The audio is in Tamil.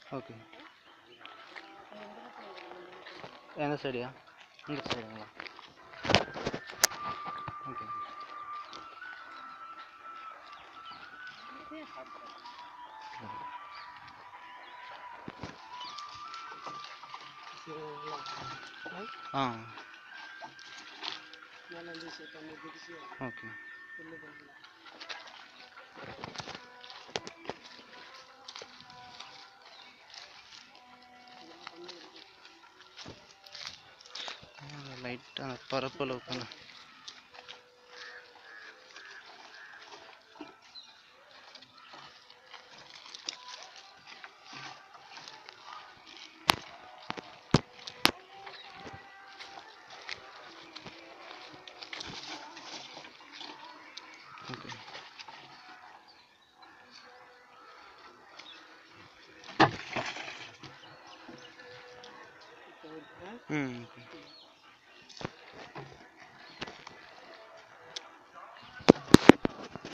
ஓகே எந்த சைடியா இந்த சைடுங்களா ஓகே ஆ ஓகே லைட்டாக அந்த பரப்பளவு பண்ண ஓகே ம் ஓகே